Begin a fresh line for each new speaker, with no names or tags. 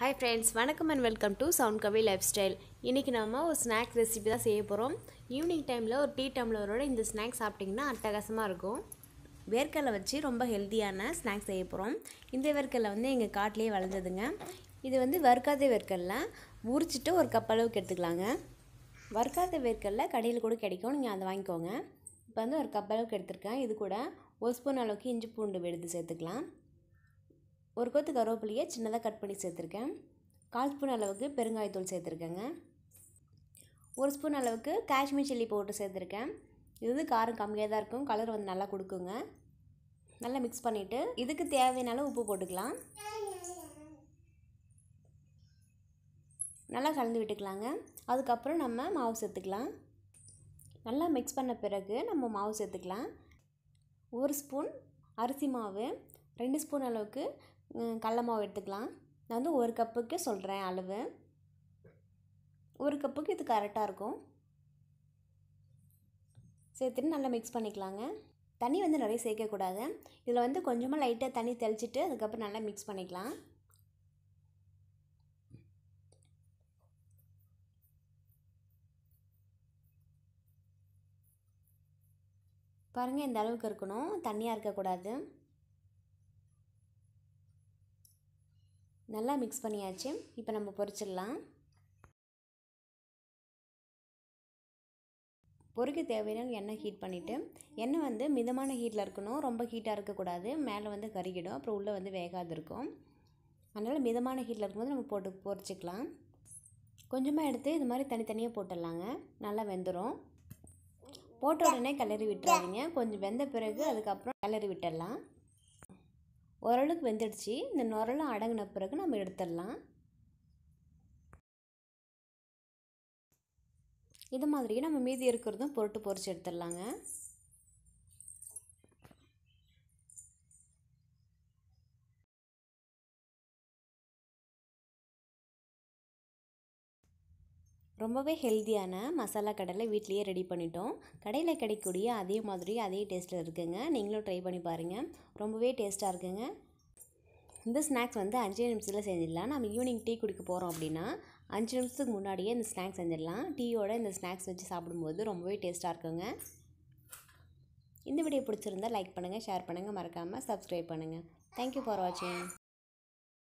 hi friends வணக்கம் and welcome to sound Kavi lifestyle இன்றைக்கி நம்ம ஒரு ஸ்நாக்ஸ் ரெசிபி தான் செய்ய போகிறோம் ஈவினிங் டைமில் ஒரு டீ டம்ளரோட இந்த ஸ்நாக்ஸ் சாப்பிட்டிங்கன்னா அட்டகாசமாக இருக்கும் வேர்க்கடலை வச்சு ரொம்ப ஹெல்த்தியான ஸ்நாக்ஸ் செய்ய போகிறோம் இந்த வேர்க்கடலை வந்து எங்கள் காட்டிலேயே வளர்ந்ததுங்க இது வந்து வறுக்காத வேர்க்கடலை உரிச்சிட்டு ஒரு கப் அளவுக்கு எடுத்துக்கலாங்க வறுக்காத வேர்க்கடலை கடையில் கூட கிடைக்கும் நீங்கள் அதை வாங்கிக்கோங்க இப்போ வந்து ஒரு கப் அளவுக்கு எடுத்திருக்கேன் இது கூட ஒரு ஸ்பூன் அளவுக்கு இஞ்சி பூண்டு எடுத்து சேர்த்துக்கலாம் ஒரு கொத்து கருவேப்பிலையை சின்னதாக கட் பண்ணி சேர்த்துருக்கேன் கால் ஸ்பூன் அளவுக்கு பெருங்காயத்தூள் சேர்த்துருக்கேங்க ஒரு ஸ்பூன் அளவுக்கு காஷ்மீர் சில்லி பவுடர் சேர்த்துருக்கேன் இது வந்து காரம் கம்மியாக தான் இருக்கும் கலர் வந்து நல்லா கொடுக்குங்க நல்லா மிக்ஸ் பண்ணிவிட்டு இதுக்கு தேவையான உப்பு போட்டுக்கலாம் நல்லா கலந்து விட்டுக்கலாங்க அதுக்கப்புறம் நம்ம மாவு சேர்த்துக்கலாம் நல்லா மிக்ஸ் பண்ண பிறகு நம்ம மாவு சேர்த்துக்கலாம் ஒரு ஸ்பூன் அரிசி மாவு ரெண்டு ஸ்பூன் அளவுக்கு கடல மாவு எடுத்துக்கலாம் நான் வந்து ஒரு கப்புக்கு சொல்கிறேன் அளவு ஒரு கப்புக்கு இது கரெக்டாக இருக்கும் சேர்த்துட்டு நல்லா மிக்ஸ் பண்ணிக்கலாங்க தண்ணி வந்து நிறைய சேர்க்கக்கூடாது இதில் வந்து கொஞ்சமாக லைட்டாக தண்ணி தெளிச்சிட்டு அதுக்கப்புறம் நல்லா மிக்ஸ் பண்ணிக்கலாம் பாருங்கள் இந்த அளவுக்கு இருக்கணும் தண்ணியாக இருக்கக்கூடாது நல்லா மிக்ஸ் பண்ணியாச்சு இப்போ நம்ம பொரிச்சிடலாம் பொரிக்க தேவையான எண்ணெய் ஹீட் பண்ணிவிட்டு எண்ணெய் வந்து மிதமான ஹீட்டில் இருக்கணும் ரொம்ப ஹீட்டாக இருக்கக்கூடாது மேலே வந்து கருகிடும் அப்புறம் உள்ளே வந்து வேகாது இருக்கும் அதனால் மிதமான ஹீட்டில் இருக்கும்போது நம்ம போட்டு பொரிச்சிக்கலாம் கொஞ்சமாக எடுத்து இது மாதிரி தனித்தனியாக போட்டுடலாங்க நல்லா வெந்துடும் போட்ட உடனே கிளறி விட்டுறாதீங்க கொஞ்சம் வெந்த பிறகு அதுக்கப்புறம் கிளறி விட்டுடலாம் ஓரளவுக்கு வெந்துடுச்சு இந்த நுரெல்லாம் அடங்கின பிறகு நம்ம எடுத்துடலாம் இது மாதிரியே நம்ம மீதி இருக்கிறதும் பொருட்டு பொறிச்சு எடுத்துடலாங்க ரொம்பவே ஹெல்த்தியான மசாலா கடலை வீட்லேயே ரெடி பண்ணிட்டோம் கடையில் கிடைக்கக்கூடிய அதே மாதிரி அதே டேஸ்ட்டில் இருக்குங்க நீங்களும் ட்ரை பண்ணி பாருங்கள் ரொம்பவே டேஸ்ட்டாக இருக்குங்க இந்த ஸ்நாக்ஸ் வந்து அஞ்சு நிமிஷத்தில் செஞ்சிடலாம் நம்ம ஈவினிங் டீ குடிக்க போகிறோம் அப்படின்னா அஞ்சு நிமிஷத்துக்கு முன்னாடியே இந்த ஸ்நாக்ஸ் செஞ்சிடலாம் டீயோட இந்த ஸ்நாக்ஸ் வச்சு சாப்பிடும்போது ரொம்பவே டேஸ்ட்டாக இருக்குங்க இந்த வீடியோ பிடிச்சிருந்தா லைக் பண்ணுங்கள் ஷேர் பண்ணுங்கள் மறக்காமல் சப்ஸ்கிரைப் பண்ணுங்கள் தேங்க்யூ ஃபார் வாட்சிங்